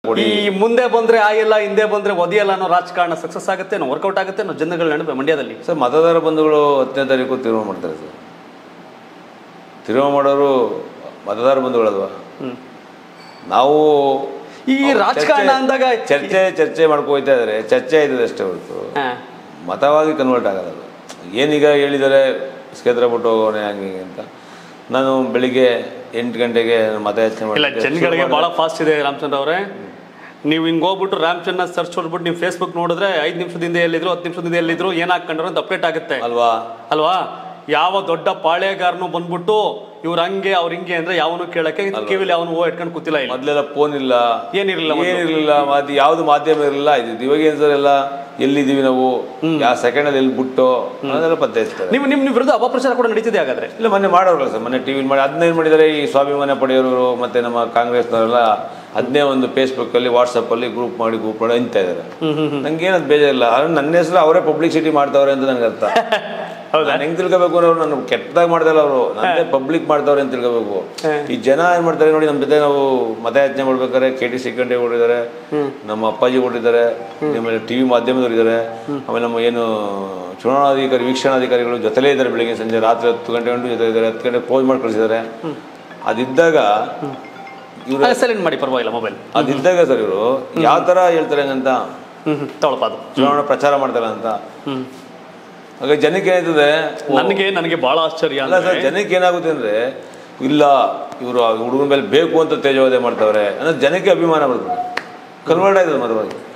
ಈ ಮುಂದೆ ಬಂದ್ರೆ ಆಯಲ್ಲ ಹಿಂದೆ ಬಂದ್ರೆ ಒದಿಯಲ್ಲ ಅನ್ನೋ ರಾಜಕಾರಣ ಸಕ್ಸಸ್ ಆಗುತ್ತೆ ವರ್ಕೌಟ್ ಆಗುತ್ತೆ ಅನ್ನೋ ಜನಗಳ ನಡುವೆ ಮಂಡ್ಯದಲ್ಲಿ ಸರ್ ಮತದಾರ ಬಂಧುಗಳು ಹತ್ತನೇ ತಾರೀಕು ತೀರ್ಮಾನ ಮಾಡ್ತಾರೆ ಸರ್ ತೀರ್ಮಾನ ಮಾಡೋರು ಮತದಾರ ಬಂಧುಗಳಲ್ವಾ ನಾವು ಈ ರಾಜಕಾರಣ ಚರ್ಚೆ- ಅಂದಾಗ ಚರ್ಚೆ ಚರ್ಚೆ ಮಾಡ್ಕೊ ಹೋಗ್ತಾ ಇದಾರೆ ಚರ್ಚೆ ಆಯ್ತದೆ ಅಷ್ಟೇ ಹೊರತು ಹಾ. ಮತವಾಗಿ ಕನ್ವರ್ಟ್ ಆಗಲ್ಲ ಅದು. ಏನೀಗ ಹೇಳಿದ್ದಾರೆ ಕ್ಷೇತ್ರ ಬಿಟ್ಟು ಹೋಗೋಣ ಹಂಗೆ ಹಿಂಗೆ ಅಂತ ನಾನು ಬೆಳಿಗ್ಗೆ ಎಂಟು ಗಂಟೆಗೆ ಮತಯಾಚನೆ ಇಲ್ಲ ಮಾಡಿ ಜನಗಳಿಗೆ ಬಹಳ ಫಾಸ್ಟ್ ಇದೆ ರಾಮಚಂದ್ರ ಅವರೇ ನೀವು ಹಿಂಗ್ ಹೋಗ್ಬಿಟ್ಟು ರಾಮಚಂದ್ರ ಸರ್ಚ್ ಹೊಡ್ಬಿಟ್ಟು ನೀವು ಫೇಸ್ಬುಕ್ ನೋಡಿದ್ರೆ ಐದು ನಿಮಿಷದಿಂದ ಎಲ್ಲಿದ್ರು ಹತ್ತು ನಿಮಿಷದಿಂದ ಎಲ್ಲಿದ್ರು ಏನ್ ಹಾಕೊಂಡ್ರು ಅಂತ ಅಪ್ಡೇಟ್ ಆಗುತ್ತೆ ಅಲ್ವಾ ಅಲ್ವಾ ಯಾವ ದೊಡ್ಡ ಪಾಳೆಗಾರನು ಬಂದ್ಬಿಟ್ಟು ಇವ್ರ ಹಂಗೆ ಅವ್ರ ಹಿಂಗೆ ಅಂದ್ರೆ ಯಾವನು ಕೇಳಕ್ಕೆ ಕಿವಿಲಿ ಅವನು ಹೂ ಇಟ್ಕೊಂಡು ಕೂತಿಲ್ಲ ಇಲ್ಲ ಮೊದಲೆಲ್ಲ ಫೋನ್ ಇಲ್ಲ ಏನಿರ್ಲಿಲ್ಲ ಮೊದ್ಲು. ಏನಿರಲಿಲ್ಲ ಅದು ಯಾವ್ದು ಮಾಧ್ಯಮ ಇರಲಿಲ್ಲ ಇದು ಇವಾಗ ಏನ್ ಸರ್ ಎಲ್ಲ ಎಲ್ಲಿದ್ದೀವಿ ನಾವು ಯಾವ ಸೆಕೆಂಡ್ ಅಲ್ಲಿ ಎಲ್ಲಿ ಬಿಟ್ಟು ಅದೆಲ್ಲ ಪತ್ತೆ ಹಚ್ತಾರೆ ನೀವು ನಿಮ್ ನಿಮ್ ವಿರುದ್ಧ ಅಪಪ್ರಚಾರ ಕೂಡ ನಡೀತಿದೆ ಹಾಗಾದ್ರೆ ಇಲ್ಲ ಮೊನ್ನೆ ಮಾಡೋರಲ್ಲ ಸರ್ ಮೊನ್ನೆ ಟಿವಿ ಮಾಡಿ ಅದನ್ನ ಏನು ಮಾಡಿದ್ದಾರೆ ಈ ಸ್ವಾಭಿಮಾನ ಪಡೆಯೋರು ಮತ್ತೆ ನಮ್ಮ ಕಾಂಗ್ರೆಸ್ನವರೆಲ್ಲ ಅದನ್ನೇ ಒಂದು ಫೇಸ್ಬುಕ್ ಅಲ್ಲಿ ವಾಟ್ಸಪ್ ಅಲ್ಲಿ ಗ್ರೂಪ್ ಮಾಡಿ ಗ್ರೂಪ್ ಮಾಡಿ ಅಂತಾ ಇದ್ದಾರೆ ನಂಗೆ ಏನದು ಬೇಜಾರಿಲ್ಲ ಆದ್ರೆ ನನ್ನ ಹೆಸರು ಅವರೇ ಪಬ್ಲಿಸಿಟಿ ಮಾಡ್ತಾವ್ರೆ ಅಂತ ನನಗೆ ಅರ್ಥ ಹೌದಾ? ನಾನು ಹೆಂಗ್ ತಿಳ್ಕೋಬೇಕು ಅಂದ್ರೆ ಅವ್ರು ನನ್ನ ಕೆಟ್ಟದಾಗ ಮಾಡ್ದಲ್ಲ ಅವರು ನನ್ನೇ ಪಬ್ಲಿಕ್ ಮಾಡ್ತಾವ್ರೆ ಅಂತ ತಿಳ್ಕೋಬೇಕು ಈ ಜನ ಏನ್ ಮಾಡ್ತಾರೆ ನೋಡಿ ನಮ್ಮ ಜೊತೆ ನಾವು ಮತಯಾಚನೆ ಮಾಡ್ಬೇಕಾದ್ರೆ ಕೆ ಟಿ ಸಿ ಗಂಟೆ ಕೊಟ್ಟಿದ್ದಾರೆ ನಮ್ಮ ಅಪ್ಪಾಜಿ ಕೊಟ್ಟಿದ್ದಾರೆ ಆಮೇಲೆ ಟಿವಿ ಮಾಧ್ಯಮದವ್ರು ಇದ್ದಾರೆ ಆಮೇಲೆ ನಮ್ಮ ಏನು ಚುನಾವಣಾಧಿಕಾರಿ ವೀಕ್ಷಣಾಧಿಕಾರಿಗಳು ಜೊತೆಲೇ ಇದ್ದಾರೆ ಬೆಳಿಗ್ಗೆ ಸಂಜೆ ರಾತ್ರಿ ಹತ್ತು ಗಂಟೆ ಗಂಟು ಜೊತೆ ಇದ್ದಾರೆ ಹತ್ತು ಗಂಟೆ ಕ್ಲೋಸ್ ಮಾಡಿ ಕಳಿಸಿದ್ದಾರೆ ಅದಿದ್ದಾಗ ಇವರು ಸೈಲೆಂಟ್ ಮಾಡಿ ಪರವಾಗಿಲ್ಲ ಮೊಬೈಲ್ ಅದಿದ್ದಾಗ ಸರ್ ಇವರು ಯಾವ ತರ ಹೇಳ್ತಾರೆ ಹಂಗಂತ ಹ್ಮ್ ಹ್ಮ್ ತಗೊಳಪ್ಪ ಅದು ಚುನಾವಣಾ ಪ್ರಚಾರ ಮಾಡ್ತಾರೆ ಅಂತ ಹ್ಮ್ ಹಾಗೆ ಜನಕ್ಕೆ ಏನಾಯ್ತದೆ ನನಗೆ ನನಗೆ ಬಹಳ ಆಶ್ಚರ್ಯ ಅಲ್ಲ ಅಂದ್ರೆ ಸರ್ ಜನಕ್ಕೆ ಏನಾಗುತ್ತೆ ಅಂದ್ರೆ ಇಲ್ಲ ಇವರು ಹುಡುಗನ ಮೇಲೆ ಬೇಕು ಅಂತ ತೇಜೋವಧೆ ಮಾಡ್ತಾವ್ರೆ ಅನ್ನೋದು ಜನಕ್ಕೆ ಅಭಿಮಾನ ಬರ್ತದೆ ಕನ್ವರ್ಟ್ ಆಯ್ತದೆ ಮತವಾಗಿ